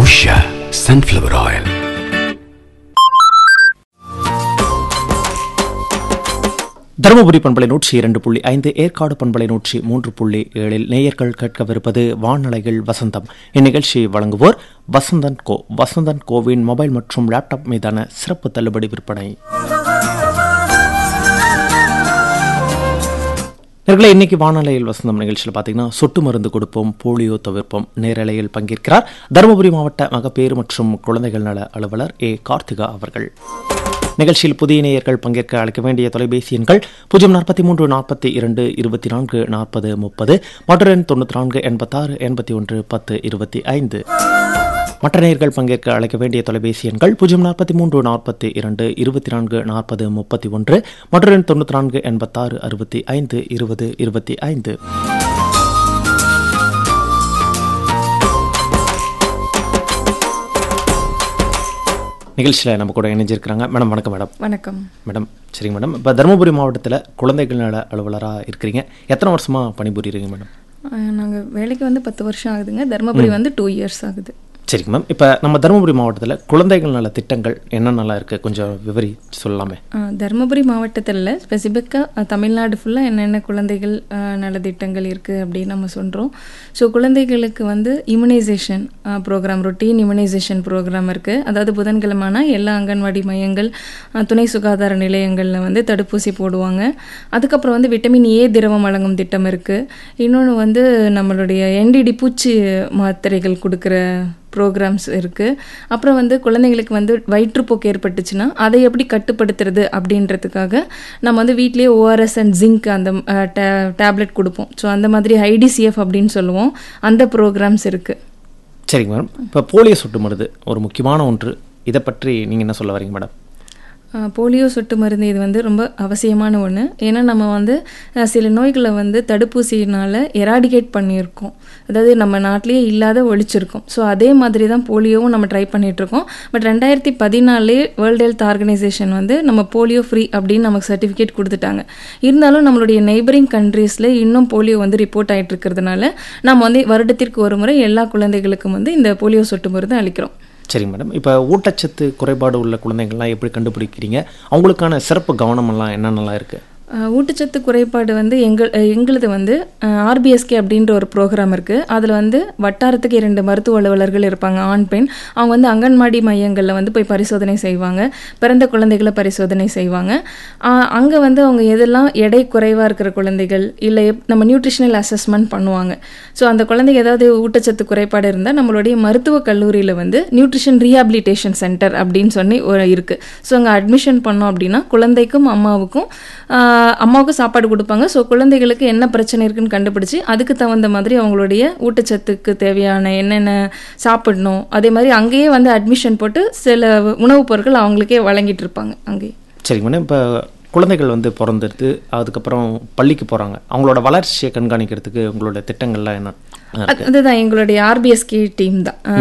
Usha sunflower oil Dharmapuri பண்பலை நூற்றி இரண்டு புள்ளி ஐந்து ஏற்காடு பண்பலை நூற்றி மூன்று புள்ளி ஏழில் நேயர்கள் கேட்கவிருப்பது வானலைகள் வசந்தம் இந்நிகழ்ச்சியை வழங்குவோர் வசந்தன் கோ வசந்தன் கோவின் மொபைல் மற்றும் லேப்டாப் மீதான சிறப்பு தள்ளுபடி விற்பனை நேர்களை இன்னைக்கு வானொலியில் வசந்தம் நிகழ்ச்சியில் பார்த்தீங்கன்னா சொட்டு மருந்து கொடுப்போம் போலியோ தவிர்ப்போம் நேரலையில் பங்கேற்கிறார் தருமபுரி மாவட்ட மகப்பேறு மற்றும் குழந்தைகள் நல அலுவலர் ஏ கார்த்திகா அவர்கள் நிகழ்ச்சியில் புதிய நேயர்கள் பங்கேற்க அழைக்க வேண்டிய தொலைபேசி எண்கள் பூஜ்ஜியம் நாற்பத்தி மூன்று நாற்பத்தி இரண்டு இருபத்தி நான்கு நாற்பது முப்பது மற்றொரு எண் தொண்ணூற்றி நான்கு எண்பத்தாறு எண்பத்தி ஒன்று பத்து இருபத்தி ஐந்து மற்ற நேயர்கள் பங்கேற்க அழைக்க வேண்டிய தொலைபேசி எண்கள் பூஜ்ஜியம் நாற்பத்தி மூன்று நாற்பத்தி இரண்டு இருபத்தி நான்கு நாற்பது முப்பத்தி ஒன்று மற்றொரு எண் தொண்ணூற்றி நான்கு எண்பத்தாறு அறுபத்தி ஐந்து இருபது இருபத்தி ஐந்து நிகழ்ச்சியில் நம்ம கூட இணைஞ்சிருக்கிறாங்க மேடம் வணக்கம் மேடம் வணக்கம் மேடம் சரிங்க மேடம் இப்போ தருமபுரி மாவட்டத்தில் குழந்தைகள் நல அலுவலராக இருக்கிறீங்க எத்தனை வருஷமாக பணிபுரியுறீங்க மேடம் நாங்கள் வேலைக்கு வந்து பத்து வருஷம் ஆகுதுங்க தருமபுரி வந்து டூ இயர்ஸ் ஆகுது சரிங்க மேம் இப்போ நம்ம தருமபுரி மாவட்டத்தில் குழந்தைகள் நல திட்டங்கள் என்னென்னலாம் இருக்குது கொஞ்சம் விவரி சொல்லலாமே ஆ, தருமபுரி மாவட்டத்தில் ஸ்பெசிஃபிக்காக தமிழ்நாடு ஃபுல்லாக என்னென்ன குழந்தைகள் ஆ, நலத்திட்டங்கள் இருக்குது அப்படின்னு நம்ம சொல்கிறோம் ஸோ குழந்தைகளுக்கு வந்து immunisation programme routine immunisation programme இருக்குது அதாவது புதன்கிழமைனா எல்லா அங்கன்வாடி மையங்கள் ஆ, துணை சுகாதார நிலையங்களில் வந்து தடுப்பூசி போடுவாங்க அதுக்கப்புறம் வந்து விட்டமின் ஏ திரவம் வழங்கும் திட்டம் இருக்குது இன்னொன்று வந்து நம்மளுடைய என்டிடி பூச்சி மாத்திரைகள் கொடுக்குற ப்ரோக்ராம்ஸ் இருக்குது அப்புறம் வந்து குழந்தைங்களுக்கு வந்து வயிற்றுப்போக்கு ஏற்பட்டுச்சுன்னா அதை எப்படி கட்டுப்படுத்துறது அப்படின்றதுக்காக நம்ம வந்து வீட்லேயே ஓஆர்எஸ் அண்ட் ஜிங்க் அந்த டேப்லெட் கொடுப்போம் ஸோ அந்த மாதிரி ஐடிசிஎஃப் அப்படின்னு சொல்லுவோம் அந்த ப்ரோக்ராம்ஸ் இருக்குது சரிங்க மேடம் இப்போ போலியோ சொட்டு மருந்து ஒரு முக்கியமான ஒன்று இதை பற்றி நீங்கள் என்ன சொல்ல வரீங்க மேடம் போலியோ சொட்டு மருந்து இது வந்து ரொம்ப அவசியமான ஒன்று ஏன்னா நம்ம வந்து அஹ், சில நோய்களை வந்து தடுப்பூசியினால் எராடிகேட் பண்ணியிருக்கோம் அதாவது நம்ம நாட்டிலேயே இல்லாத ஒழிச்சிருக்கோம் ஸோ அதே மாதிரி தான் போலியோவும் நம்ம ட்ரை பண்ணிகிட்ருக்கோம் பட் ரெண்டாயிரத்தி பதினாலே வேர்ல்டு ஹெல்த் ஆர்கனைசேஷன் வந்து நம்ம போலியோ ஃப்ரீ அப்படின்னு நமக்கு சர்டிஃபிகேட் கொடுத்துட்டாங்க இருந்தாலும் நம்மளுடைய நெய்பரிங் கண்ட்ரீஸில் இன்னும் போலியோ வந்து ரிப்போர்ட் ஆகிட்டு இருக்கிறதுனால நம்ம வந்து வருடத்திற்கு ஒரு முறை எல்லா குழந்தைகளுக்கும் வந்து இந்த போலியோ சொட்டு மருந்து அளிக்கிறோம் சரிங்க மேடம் இப்போ ஊட்டச்சத்து குறைபாடு உள்ள குழந்தைங்கள்லாம் எப்படி கண்டுபிடிக்கிறீங்க அவங்களுக்கான சிறப்பு கவனமெல்லாம் என்னென்னலாம் இருக்குது அஹ் ஊட்டச்சத்து குறைபாடு வந்து எங்கள் அஹ் எங்களுது வந்து ஆர்பிஎஸ்கே அப்படின்ற ஒரு ப்ரோக்ராம் இருக்குது அதில் வந்து வட்டாரத்துக்கு இரண்டு மருத்துவ அலுவலர்கள் இருப்பாங்க ஆண் பெண் அவங்க வந்து அங்கன்வாடி மையங்களில் வந்து போய் பரிசோதனை செய்வாங்க பிறந்த குழந்தைகளை பரிசோதனை செய்வாங்க அங்கே வந்து அவங்க எதெல்லாம் எடை குறைவாக இருக்கிற குழந்தைகள் இல்லை எப்- நம்ம நியூட்ரிஷனல் அசஸ்மெண்ட் பண்ணுவாங்க ஸோ அந்த குழந்தைக்கு ஏதாவது ஊட்டச்சத்து குறைபாடு இருந்தால் நம்மளுடைய மருத்துவக் கல்லூரியில் வந்து நியூட்ரிஷன் ரீஹாபிலிட்டேஷன் சென்டர் அப்படின்னு சொல்லி ஒரு இருக்குது ஸோ அங்கே அட்மிஷன் பண்ணோம் அப்படின்னா குழந்தைக்கும் அம்மாவுக்கும் ஆஹ், அம்மாவுக்கும் சாப்பாடு கொடுப்பாங்க ஸோ குழந்தைகளுக்கு என்ன பிரச்சனை இருக்குன்னு கண்டுபிடிச்சு அதுக்கு தகுந்த மாதிரி அவங்களுடைய ஊட்டச்சத்துக்கு தேவையான என்னென்ன சாப்பிடணும் அதே மாதிரி அங்கேயே வந்து அட்மிஷன் போட்டு சில உணவுப் பொருட்கள் அவங்களுக்கே வழங்கிட்டு இருப்பாங்க அங்கேயே சரிங்க மேடம் இப்போ குழந்தைகள் வந்து பிறந்துட்டு அதுக்கப்புறம் பள்ளிக்கு போகிறாங்க அவங்களோட வளர்ச்சியை கண்காணிக்கிறதுக்கு உங்களோட திட்டங்கள்லாம் என்ன அது- அதுதான் எங்களுடைய ஆர்பிஎஸ்கே டீம் தான்